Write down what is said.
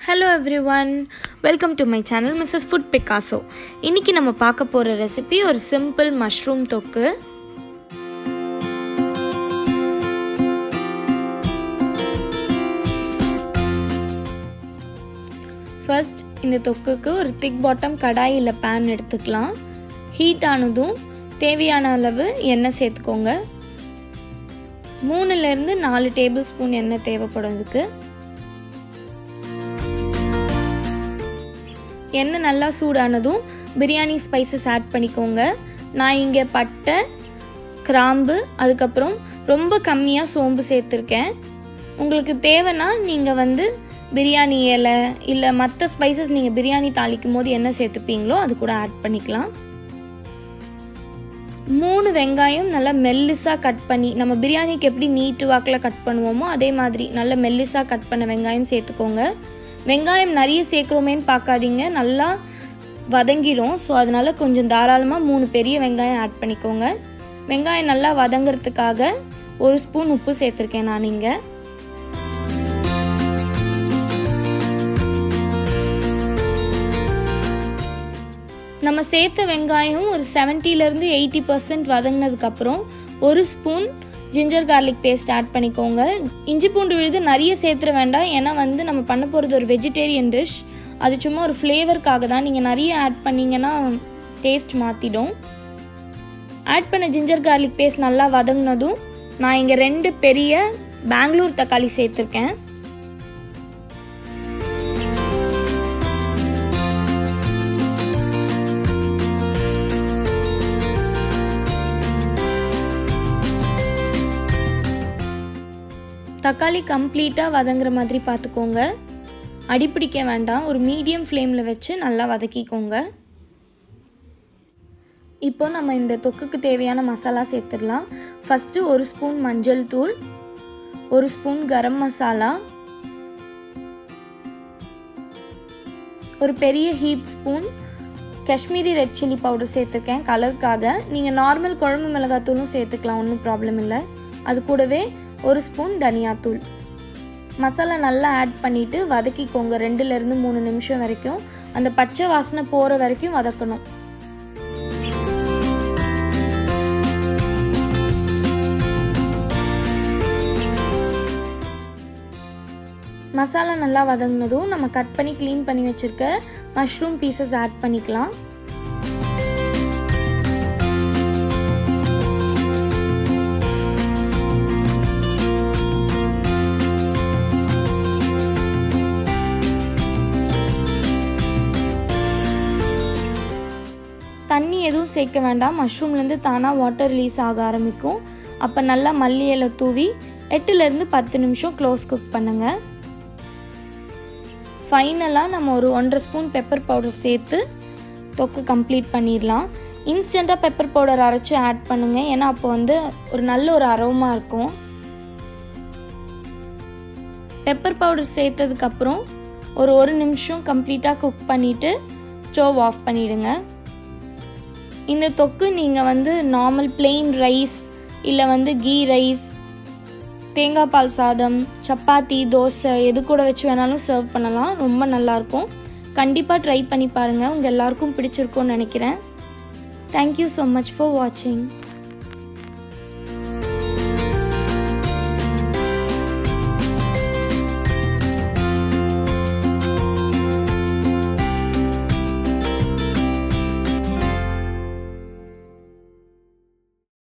hello everyone welcome to my channel Mrs food Picasso இன்றைக்கி நம்ம பார்க்க போகிற ரெசிபி ஒரு சிம்பிள் மஷ்ரூம் தொக்கு ஃபர்ஸ்ட் இந்த தொக்குக்கு ஒரு திக் பாட்டம் கடாய் இல்லை பேன் எடுத்துக்கலாம் ஹீட் ஆனதும் தேவையான அளவு எண்ணெய் சேர்த்துக்கோங்க மூணுலேருந்து நாலு டேபிள் ஸ்பூன் எண்ணெய் தேவைப்படும் இதுக்கு எண்ணெய் நல்லா சூடானதும் பிரியாணி ஸ்பைசஸ் ஆட் பண்ணிக்கோங்க நான் இங்கே பட்டை கிராம்பு அதுக்கப்புறம் ரொம்ப கம்மியாக சோம்பு சேர்த்துருக்கேன் உங்களுக்கு தேவைன்னா நீங்கள் வந்து பிரியாணி இலை இல்லை மற்ற ஸ்பைசஸ் நீங்கள் பிரியாணி தாளிக்கும் போது என்ன சேர்த்துப்பீங்களோ அது கூட ஆட் பண்ணிக்கலாம் மூணு வெங்காயம் நல்லா மெல்லிஸாக கட் பண்ணி நம்ம பிரியாணிக்கு எப்படி நீட்டு வாக்கில் கட் பண்ணுவோமோ அதே மாதிரி நல்ல மெல்லிஸாக கட் பண்ண வெங்காயம் சேர்த்துக்கோங்க வெங்காயம் நிறைய சேர்க்குறோமேன்னு பார்க்காதீங்க நல்லா வதங்கிடும் ஸோ அதனால் கொஞ்சம் தாராளமாக மூணு பெரிய வெங்காயம் ஆட் பண்ணிக்கோங்க வெங்காயம் நல்லா வதங்கிறதுக்காக ஒரு ஸ்பூன் உப்பு சேர்த்துருக்கேன் நான் இங்கே நம்ம சேர்த்த வெங்காயம் ஒரு செவன்ட்டிலேருந்து எயிட்டி பர்சன்ட் வதங்கினதுக்கப்புறம் ஒரு spoon ginger garlic paste add பண்ணிக்கோங்க இஞ்சி பூண்டு விழுது நிறைய சேர்த்துற வேண்டாம் ஏன்னா வந்து நம்ம பண்ண போகிறது ஒரு வெஜிடேரியன் டிஷ் அது சும்மா ஒரு ஃப்ளேவருக்காக தான் நீங்கள் நிறைய ஆட் பண்ணிங்கன்னா டேஸ்ட் மாற்றிடும் ஆட் பண்ண ஜிஞ்சர் கார்லிக் பேஸ்ட் நல்லா வதங்கினதும் நான் இங்கே ரெண்டு பெரிய பெங்களூர் தக்காளி சேர்த்துருக்கேன் தக்காளி கம்ப்ளீட்டாக வதங்குற மாதிரி பார்த்துக்கோங்க அடிப்பிடிக்க வேண்டாம் ஒரு மீடியம் ஃப்ளேமில் வச்சு நல்லா வதக்கிக்கோங்க இப்போ நம்ம இந்த தொக்குக்கு தேவையான மசாலா சேர்த்துடலாம் ஃபஸ்ட்டு ஒரு ஸ்பூன் மஞ்சள் தூள் ஒரு ஸ்பூன் கரம் மசாலா ஒரு பெரிய heat spoon Kashmiri red chilli powder சேர்த்துருக்கேன் கலருக்காக நீங்கள் நார்மல் குழம்பு மிளகாத்தூளும் சேர்த்துக்கலாம் ஒன்றும் ப்ராப்ளம் இல்லை அது கூடவே ஒரு ஸ்பூன் தனியாத்தூள் மசாலா நல்லா ஆட் பண்ணிவிட்டு வதக்கிக்கோங்க ரெண்டுலேருந்து மூணு நிமிஷம் வரைக்கும் அந்த பச்சை வாசனை போகிற வரைக்கும் வதக்கணும் மசாலா நல்லா வதங்கினதும் நம்ம கட் பண்ணி க்ளீன் பண்ணி வச்சுருக்க மஷ்ரூம் பீசஸ் ஆட் பண்ணிக்கலாம் தண்ணி எதுவும் சேர்க்க வேண்டாம் மஷ்ரூம்லேருந்து தானாக வாட்டர் ரிலீஸ் ஆக ஆரம்பிக்கும் அப்போ நல்லா மல்லி இலை தூவி எட்டுலேருந்து பத்து நிமிஷம் க்ளோஸ் குக் பண்ணுங்கள் ஃபைனலாக நம்ம ஒரு ஒன்றரை ஸ்பூன் பெப்பர் பவுடர் சேர்த்து தொக்கு கம்ப்ளீட் பண்ணிடலாம் இன்ஸ்டண்ட்டாக பெப்பர் பவுடர் அரைச்சி ஆட் பண்ணுங்கள் ஏன்னா அப்போ வந்து ஒரு நல்ல ஒரு அரோமா இருக்கும் பெப்பர் பவுடர் சேர்த்ததுக்கப்புறம் ஒரு ஒரு நிமிஷம் கம்ப்ளீட்டாக குக் பண்ணிவிட்டு ஸ்டவ் ஆஃப் பண்ணிவிடுங்க இந்த தொக்கு நீங்கள் வந்து நார்மல் பிளெயின் ரைஸ் இல்லை வந்து கீ ரைஸ் தேங்காய் பால் சாதம் சப்பாத்தி தோசை எது கூட வச்சு வேணாலும் சர்வ் பண்ணலாம் ரொம்ப நல்லாயிருக்கும் கண்டிப்பாக ட்ரை பண்ணி பாருங்கள் உங்கள் எல்லாருக்கும் பிடிச்சிருக்கும்னு நினைக்கிறேன் தேங்க்யூ ஸோ மச் ஃபார் வாட்சிங்